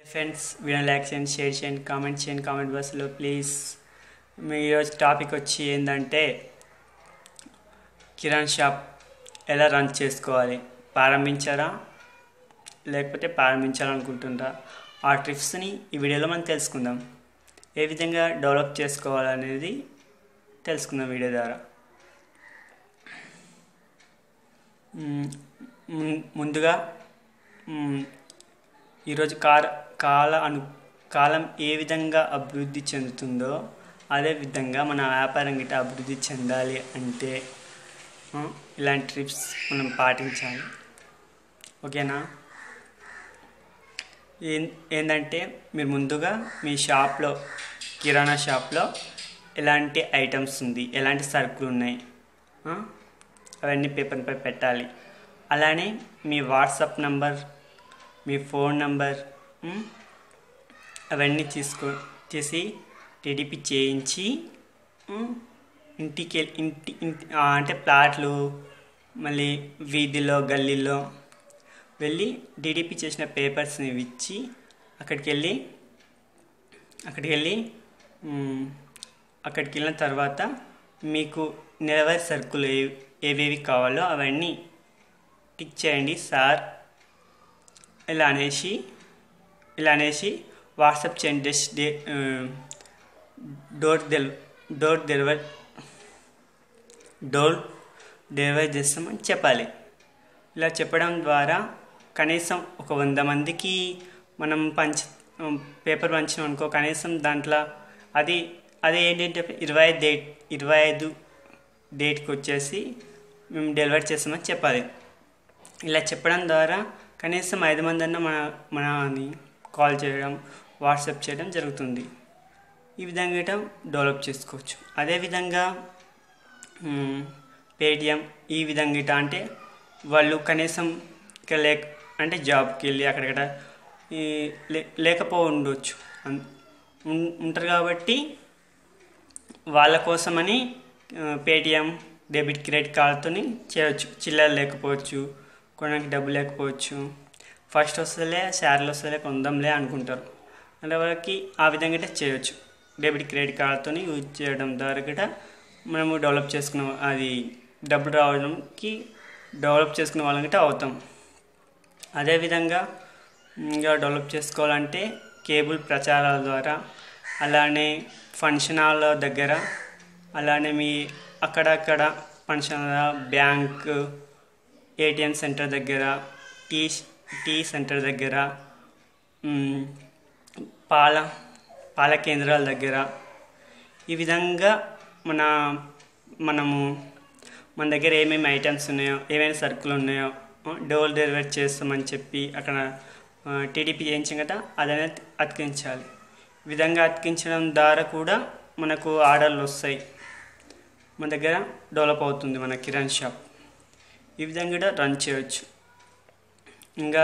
friends video like చేయండి share చేయండి comment చేయండి కామెంట్ బాక్స్లో ప్లీజ్ మీ ఈరోజు టాపిక్ వచ్చి ఏంటంటే కిరాణ్ షాప్ ఎలా రన్ చేసుకోవాలి ప్రారంభించారా లేకపోతే ప్రారంభించాలనుకుంటుందా ఆ ట్రిప్స్ని ఈ వీడియోలో మనం తెలుసుకుందాం ఏ విధంగా డెవలప్ చేసుకోవాలనేది తెలుసుకుందాం వీడియో ద్వారా మ్మ్, ముం- ముందుగా మ్మ్, ఈరోజు కార కాల అను కాలం ఏ విధంగా అభివృద్ధి చెందుతుందో అదే విధంగా మన వ్యాపారం గిట్ట అభివృద్ధి చెందాలి అంటే ఆ, ఇలాంటి ట్రిప్స్ మనం పాటించాలి ఓకేనా ఏం- ఏంటంటే మీరు ముందుగా మీ షాప్లో కిరాణా షాప్లో ఎలాంటి ఐటమ్స్ ఉంది ఎలాంటి సరుకులు ఉన్నాయి ఆ, అవన్నీ పేపర్పై పెట్టాలి అలానే మీ వాట్సాప్ నంబర్ మీ ఫోన్ నంబర్ ఉమ్, అవన్నీ తీసుకో తీసి టీడీపీ చేయించి ఉమ్, ఇంటికి వెళ్ళి- ఇంటి ఇంటి ఆ, అంటే ప్లాట్లు మళ్ళీ వీధిలో గల్లీలో వెళ్ళి టీడీపీ చేసిన పేపర్స్ని ఇచ్చి అక్కడికి వెళ్ళి అక్కడికి వెళ్ళి ఉమ్, అక్కడికి వెళ్ళిన తర్వాత మీకు నెలవారీ సరుకులు ఏ ఏవేవి కావాలో అవన్నీ టిక్ చేయండి సార్ ఇలా అనేసి ఇలా అనేసి వాట్సాప్ చేయండి జస్ట్ డే డోర్ డెల్ డోర్ డెలివరీ డోర్ డెలివరీ చేస్తామని చెప్పాలి ఇలా చెప్పడం ద్వారా కనీసం ఒక వంద మందికి మనం పంచ పేపర్ పంచినాం అనుకో కనీసం దాంట్లో అది అది ఏంటంటే ఇరవై ఐదు డేట్ ఇరవై ఐదు డేట్కి వచ్చేసి మేము డెలివరీ చేస్తామని చెప్పాలి ఇలా చెప్పడం ద్వారా కనీసం ఐదు మంది అన్న మన మనని కాల్ చేయడం వాట్సాప్ చేయడం జరుగుతుంది ఈ విధంగా ఇట డెవలప్ చేసుకోవచ్చు అదేవిధంగా మ్, పేటిఎం ఈ విధంగా ఇట అంటే వాళ్ళు కనీసం ఇక లేక అంటే జాబ్కి వెళ్ళి అక్కడక్కడ ఈ లే- లేకపో ఉండొచ్చు అన్- ఉన్- ఉంటారు కాబట్టి వాళ్ళ కోసమని ఆ, పేటిఎం డెబిట్ క్రెడిట్ కార్డుతో చేయవచ్చు చిల్లర లేకపోవచ్చు కొనడానికి డబ్బు లేకపోవచ్చు ఫస్ట్ వస్తలే శారీలు వస్తలే కొందాంలే అనుకుంటారు అంటే వాళ్ళకి ఆ విధంగా అయితే చేయొచ్చు డెబిట్ క్రెడిట్ కార్డుతో యూజ్ చేయడం ద్వారా కూడా మనము డెవలప్ చేసుకున్న అది డబ్బులు రావడానికి డెవలప్ చేసుకునే వాళ్ళం గిట్ట అవుతాం అదేవిధంగా ఇంకా డెవలప్ చేసుకోవాలంటే కేబుల్ ప్రచారాల ద్వారా అలానే ఫంక్షన్ హాల్ దగ్గర అలానే మీ అక్కడక్కడ function hall bank ATM centre దగ్గర టీ టీ సెంటర్ దగ్గర మ్, పాల పాల కేంద్రాల దగ్గర ఈ విధంగా మన మనము మన దగ్గర ఏమేమి ఐటమ్స్ ఉన్నాయో ఏమేమి సరుకులు ఉన్నాయో డోర్ డెలివరీ చేస్తామని చెప్పి అక్కడ టీడీపీ చేయించాం కదా అదనేది అతికించాలి ఈ విధంగా అతికించడం ద్వారా కూడా మనకు ఆర్డర్లు వస్తాయి మన దగ్గర డెవలప్ అవుతుంది మన కిరాణ్ షాప్ ఈ విధంగా కూడా రన్ చేయవచ్చు ఇంకా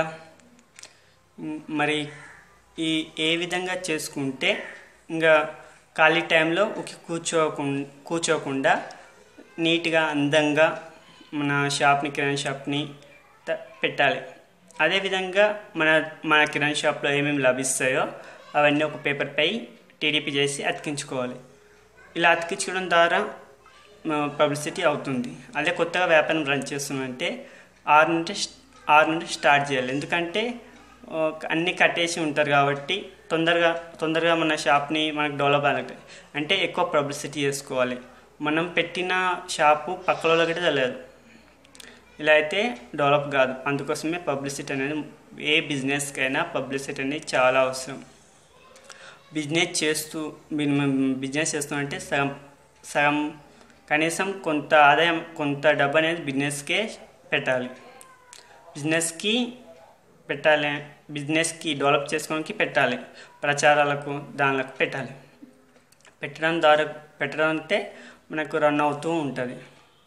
మ్, మరి ఈ ఏ విధంగా చేసుకుంటే ఇంకా ఖాళీ టైంలో ఒక కూర్చోకుండా కూర్చోకుండా నీట్గా అందంగా మన షాప్ని కిరాణా షాప్ని త- పెట్టాలి అదేవిధంగా మన మన కిరాణా షాప్లో ఏమేమి లభిస్తాయో అవన్నీ ఒక పేపర్పై టీడీపీ చేసి అతికించుకోవాలి ఇలా అతికించుకోవడం ద్వారా పబ్లిసిటీ అవుతుంది అదే కొత్తగా వ్యాపారం రన్ చేస్తున్నామంటే ఆరు నుండి ఆరు నుండి స్టార్ట్ చేయాలి ఎందుకంటే ఆ, అన్నీ కట్టేసి ఉంటారు కాబట్టి తొందరగా తొందరగా మన షాప్ని మనకు డెవలప్ అవ్వాలి అంటే ఎక్కువ పబ్లిసిటీ చేసుకోవాలి మనం పెట్టిన షాపు పక్కల వాళ్ళకి తెలియదు ఇలా అయితే డెవలప్ కాదు అందుకోసమే పబ్లిసిటీ అనేది ఏ బిజినెస్కైనా పబ్లిసిటీ అనేది చాలా అవసరం బిజినెస్ చేస్తూ బిజినెస్ చేస్తామంటే సగం సగం కనీసం కొంత ఆదాయం కొంత డబ్బు అనేది బిజినెస్కే పెట్టాలి బిజినెస్కి పెట్టాలి బిజినెస్కి డెవలప్ చేసుకోవడానికి పెట్టాలి ప్రచారాలకు దానిలకు పెట్టాలి పెట్టడం ద్వారా పెట్టడం అంటే మనకు రన్ అవుతూ ఉంటుంది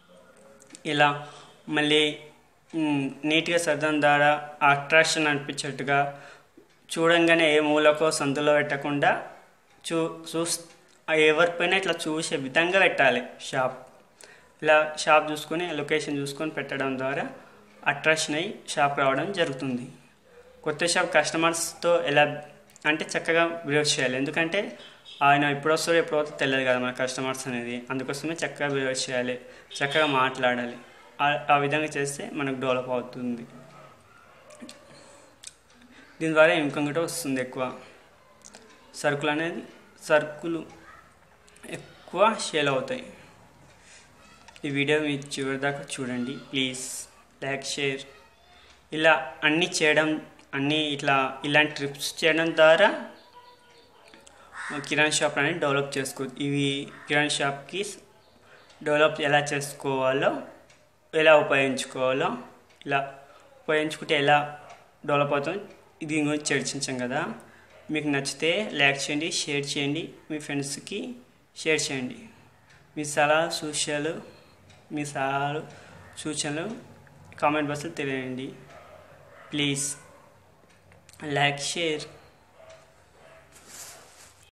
ఇలా మళ్ళీ మ్, నీట్గా సర్దడం ద్వారా అట్రాక్షన్ అనిపించేట్టుగా చూడంగానే ఏ మూలకో సందులో పెట్టకుండా చూ చూస్ ఎవరిపైనా ఇట్లా చూసే విధంగా పెట్టాలి షాప్ ఇలా షాప్ చూసుకొని లొకేషన్ చూసుకొని పెట్టడం ద్వారా అట్రాక్షన్ అయ్యి షాప్ రావడం జరుగుతుంది కొత్త షాప్ కస్టమర్స్తో ఎలా అంటే చక్కగా బిహేవ్ చేయాలి ఎందుకంటే ఆయన ఎప్పుడు వస్తారో ఎప్పుడు అవుతుందో తెలియదు కదా మన కస్టమర్స్ అనేది అందుకోసమే చక్కగా బిహేవ్ చేయాలి చక్కగా మాట్లాడాలి ఆ- ఆ విధంగా చేస్తే మనకు డెవలప్ అవుతుంది దీని ద్వారా ఇన్కమ్ కూడా వస్తుంది ఎక్కువ సరుకులు అనేది సరుకులు ఎక్కువ సేల్ అవుతాయి ఈ వీడియో మీరు చివరి దాకా చూడండి ప్లీజ్ లైక్ షేర్ ఇలా అన్నీ చేయడం అన్నీ ఇట్లా ఇలాంటి ట్రిప్స్ చేయడం ద్వారా కిరాణా షాప్ అనేది డెవలప్ చేసుకోవచ్చు ఇవి కిరాణా షాప్కి డెవలప్ ఎలా చేసుకోవాలో ఎలా ఉపయోగించుకోవాలో ఇలా ఉపయోగించుకుంటే ఎలా డెవలప్ అవుతుందో దీని గురించి చర్చించాం కదా మీకు నచ్చితే లైక్ చేయండి షేర్ చేయండి మీ ఫ్రెండ్స్కి షేర్ చేయండి మీ సలహాలు సూచనలు మీ సలహాలు సూచనలు కామెంట్ బాక్స్లో తెలియండి ప్లీజ్ లైక్ షేర్